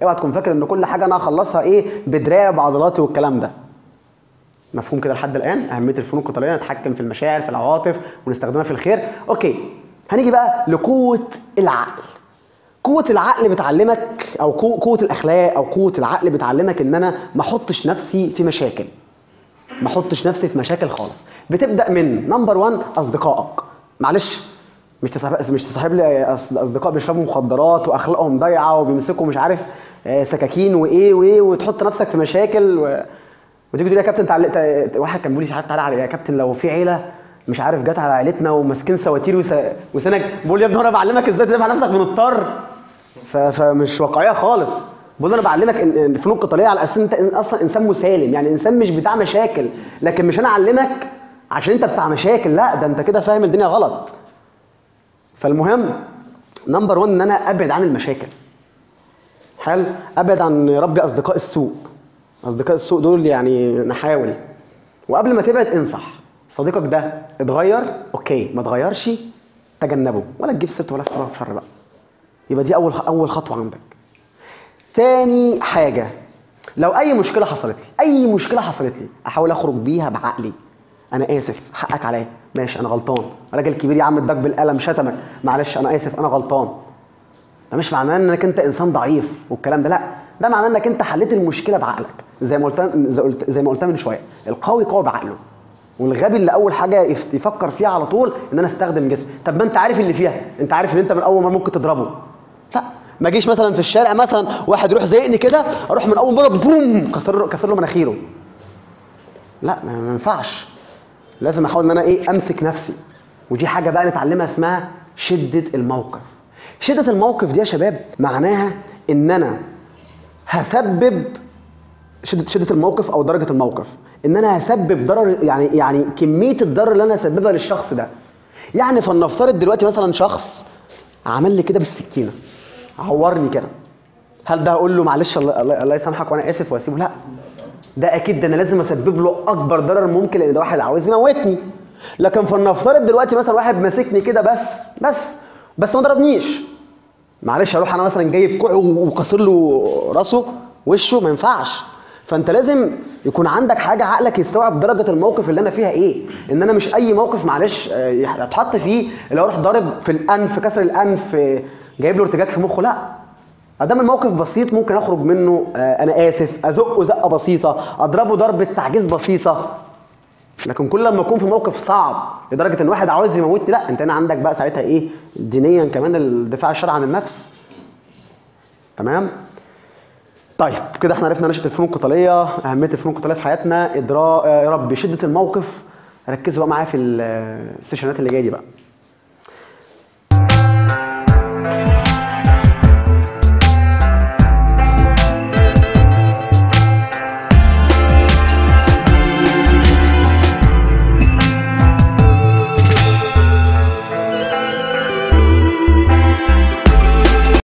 اوعى تكون فاكر ان كل حاجه انا هخلصها ايه بدراعي بعضلاتي والكلام ده مفهوم كده لحد الان اهميه الفنون القتاليه نتحكم في المشاعر في العواطف ونستخدمها في الخير اوكي هنيجي بقى لقوه العقل قوه العقل بتعلمك او قو- قوه الاخلاق او قوه العقل بتعلمك ان انا ما احطش نفسي في مشاكل ما احطش نفسي في مشاكل خالص بتبدا من نمبر 1 اصدقائك معلش مش تصاحب مش تصاحب لي أص- اصدقاء بيشربوا مخدرات واخلاقهم ضايعه وبيمسكوا مش عارف آه، سكاكين وايه وايه وتحط نفسك في مشاكل و... وتيجي تقول لي يا كابتن تعال... ت- واحد كان بيقول لي مش عارف تعالى على يا كابتن لو في عيله مش عارف جت على عيلتنا وماسكين سواتير وس... وسنك بقول يا ابني هو انا بعلمك ازاي تدافع عن نفسك من الطر ف... فمش واقعيه خالص بقول انا بعلمك ان إن الفنون القتاليه على اساس إن انت إن اصلا انسان مسالم يعني انسان مش بتاع مشاكل لكن مش انا اعلمك عشان انت بتاع مشاكل لا ده انت كده فاهم الدنيا غلط فالمهم نمبر 1 ان انا ابعد عن المشاكل حلو ابعد عن ربي اصدقاء السوء اصدقاء السوء دول يعني نحاول وقبل ما تبعد انصح صديقك ده اتغير اوكي ما اتغيرش تجنبه ولا تجيب سيرته ولا في في شر بقى يبقى دي اول اول خطوه عندك تاني حاجه لو اي مشكله حصلت لي اي مشكله حصلت لي احاول اخرج بيها بعقلي انا اسف حقك عليا ماشي انا غلطان راجل كبير يا عم اداك بالقلم شتمك معلش انا اسف انا غلطان ده مش معناه انك انت انسان ضعيف والكلام ده لا ده معناه انك انت حليت المشكله بعقلك زي ما قلت زي قلت- زي ما قلت من شويه القوي قوي بعقله والغبي اللي اول حاجه يف- يفكر فيها على طول ان انا استخدم جسمي طب ما انت عارف اللي فيها انت عارف ان انت من اول مره ممكن تضربه لا ما اجيش مثلا في الشارع مثلا واحد يروح زيقني كده اروح من اول مره بوم كسر كسر له مناخيره لا ما ما ينفعش لازم احاول ان انا ايه امسك نفسي ودي حاجه بقى نتعلمها اسمها شده الموقف شده الموقف دي يا شباب معناها ان انا هسبب شده شده الموقف او درجه الموقف ان انا هسبب ضرر يعني يعني كميه الضرر اللي انا هسببها للشخص ده يعني فلنفترض دلوقتي مثلا شخص عمل لي كده بالسكينه عورني كده هل ده هقول له معلش الله, الله الله يسامحك وانا اسف واسيبه لا ده اكيد ده انا لازم اسبب له اكبر ضرر ممكن لان ده واحد عاوز يموتني لكن فلنفترض دلوقتي مثلا واحد ماسكني كده بس بس بس ما ضربنيش معلش اروح انا مثلا جايب كوع وكسر له راسه وشه ما ينفعش فانت لازم يكون عندك حاجه عقلك يستوعب درجه الموقف اللي انا فيها ايه ان انا مش اي موقف معلش آه، يح- اتحط فيه اللي هو اروح ضارب في الانف كسر الانف آه، جايب له ارتجاج في مخه لا ادام الموقف بسيط ممكن اخرج منه آه، انا اسف ازقه زقه بسيطه اضربه ضربه تعجيز بسيطه لكن كل لما اكون في موقف صعب لدرجه ان واحد عاوز يموتني لا انت هنا عندك بقى ساعتها ايه دينيا كمان الدفاع الشرعي عن النفس تمام طيب كده احنا عرفنا نشأة الفنون القتالية أهمية الفنون القتالية في حياتنا إدراء يا رب شدة الموقف ركزوا بقى معايا في ال- السيشنات اللي جاية دي بقى